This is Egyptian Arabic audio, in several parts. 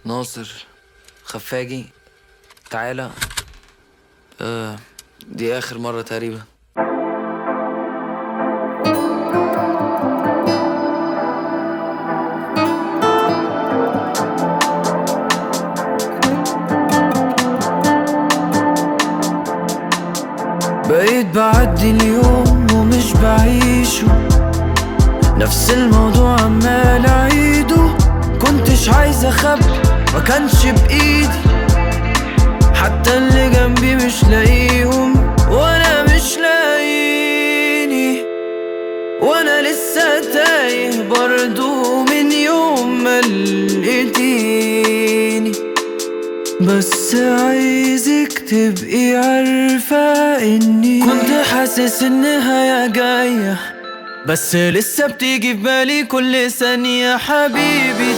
ناصر خفاجي تعالى آه دي آخر مرة تقريبا بقيت بعدي اليوم ومش بعيشه نفس الموضوع عمال اعيده كنتش عايز اخبي ما كانش بايدي حتى اللي جنبي مش لاقيهم وانا مش لاقيني وانا لسه تايه برضو من يوم ما لقيتيني بس عايزك تبقي عارفة اني كنت حاسس انها جاية بس لسه بتيجي في بالي كل ثانية حبيبي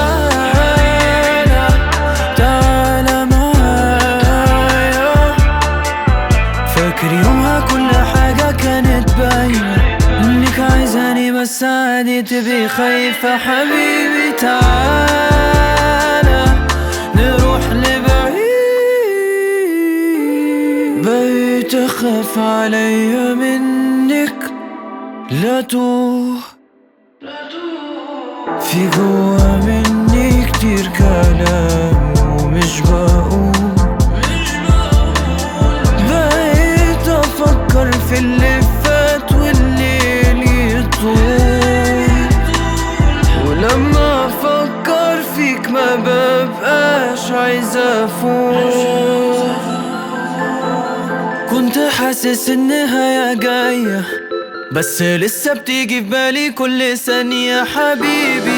تعالى تعالى معايا فاكر يومها كل حاجة كانت باينة انك عايزاني بس عادي تبقي خايفة حبيبي تعالى نروح لبعيد بقيت اخاف عليا منك لا توه في جوا مني كتير كلام ومش بقول بقيت افكر في اللي فات والليل يطول ولما افكر فيك ما ببقاش عايز افوق كنت حاسس انها جاية بس لسه بتيجي في بالي كل ثانية حبيبي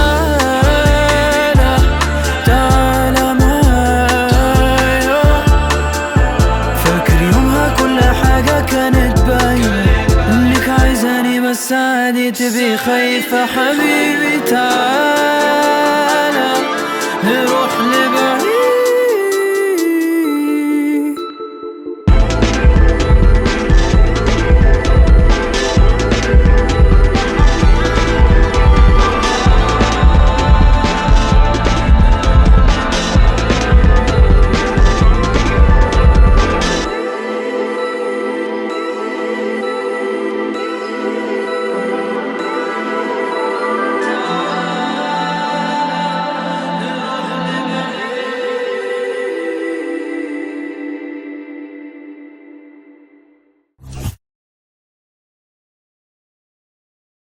تعالى تعالى معايا فاكر يومها كل حاجة كانت باينة انك عايزاني بس عادي تبقي خايفة حبيبي تعالى نروح